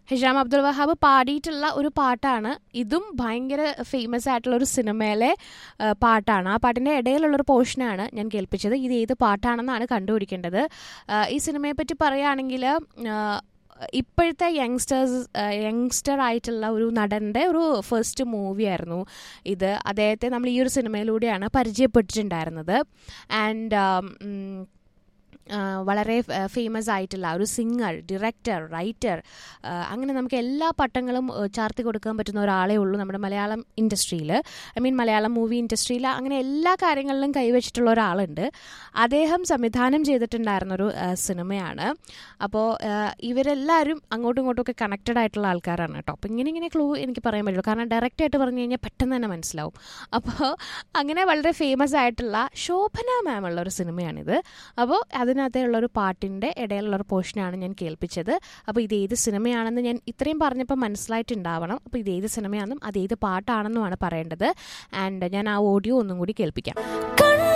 Hisham Abdul Wahab പാടിയിട്ടുള്ള ഒരു പാട്ടാണ് ഇതും ഭയങ്കര ഫേമസ് ആയിട്ടുള്ള ഒരു സിനിമയിലെ ആ, പാട്ടാണ് ആ പാട്ടിൻ്റെ ഇടയിലുള്ളൊരു പോർഷനാണ് ഞാൻ കേൾപ്പിച്ചത് ഇത് ഏത് പാട്ടാണെന്നാണ് കണ്ടുപിടിക്കേണ്ടത് ആ, ഈ സിനിമയെ പറ്റി പറയുകയാണെങ്കിൽ ഇപ്പോഴത്തെ യങ്സ്റ്റേഴ്സ് യങ്സ്റ്റർ ആയിട്ടുള്ള ഒരു നടൻ്റെ ഒരു ഫസ്റ്റ് മൂവിയായിരുന്നു ഇത് അദ്ദേഹത്തെ നമ്മൾ ഈ ഒരു സിനിമയിലൂടെയാണ് പരിചയപ്പെട്ടിട്ടുണ്ടായിരുന്നത് ആൻഡ് ആ, വളരെ ഫേമസ് ആയിട്ടുള്ള ഒരു സിംഗർ ഡയറക്ടർ റൈറ്റർ അങ്ങനെ നമുക്ക് എല്ലാ പട്ടങ്ങളും ആ, ചാർത്തി കൊടുക്കാൻ പറ്റുന്ന ഒരാളേ ഉള്ളൂ നമ്മുടെ മലയാളം ഇൻഡസ്ട്രിയിൽ ഐ മീൻ മലയാളം മൂവി ഇൻഡസ്ട്രിയിൽ അങ്ങനെ എല്ലാ കാര്യങ്ങളിലും കൈവച്ചിട്ടുള്ള ഒരാളുണ്ട് അദ്ദേഹം സംവിധാനം ചെയ്തിട്ടുണ്ടായിരുന്ന ഒരു ആ, സിനിമയാണ് അപ്പോൾ ഇവരെല്ലാവരും അങ്ങോട്ടും ഇങ്ങോട്ടും ഒക്കെ കണക്റ്റഡ് ആയിട്ടുള്ള ആൾക്കാരാണ് കേട്ടോ അപ്പോൾ ഇങ്ങനെ ഇങ്ങനെ ക്ലൂ എനിക്ക് പറയാൻ പറ്റുള്ളൂ കാരണം ഡയറക്റ്റ് ആയിട്ട് പറഞ്ഞു കഴിഞ്ഞാൽ പെട്ടെന്ന് തന്നെ മനസ്സിലാവും അപ്പോൾ അങ്ങനെ വളരെ ഫേമസ് ആയിട്ടുള്ള ശോഭന മാം ഉള്ള ഒരു സിനിമയാണിത് അപ്പോൾ അതിനകത്തുള്ള ഒരു പാട്ടിൻ്റെ ഇടയിലുള്ള ഒരു പോർഷനാണ് ഞാൻ കേൾപ്പിച്ചത് അപ്പോൾ ഇത് ഏത് സിനിമയാണെന്ന് ഞാൻ ഇത്രയും പറഞ്ഞപ്പോൾ മനസ്സിലായിട്ടുണ്ടാവണം അപ്പോൾ ഇത് ഏത് സിനിമയാണെന്നും അത് ഏത് പാട്ടാണെന്നുമാണ് പറയേണ്ടത് ആൻഡ് ഞാൻ ആ ഓഡിയോ ഒന്നും കൂടി കേൾപ്പിക്കാം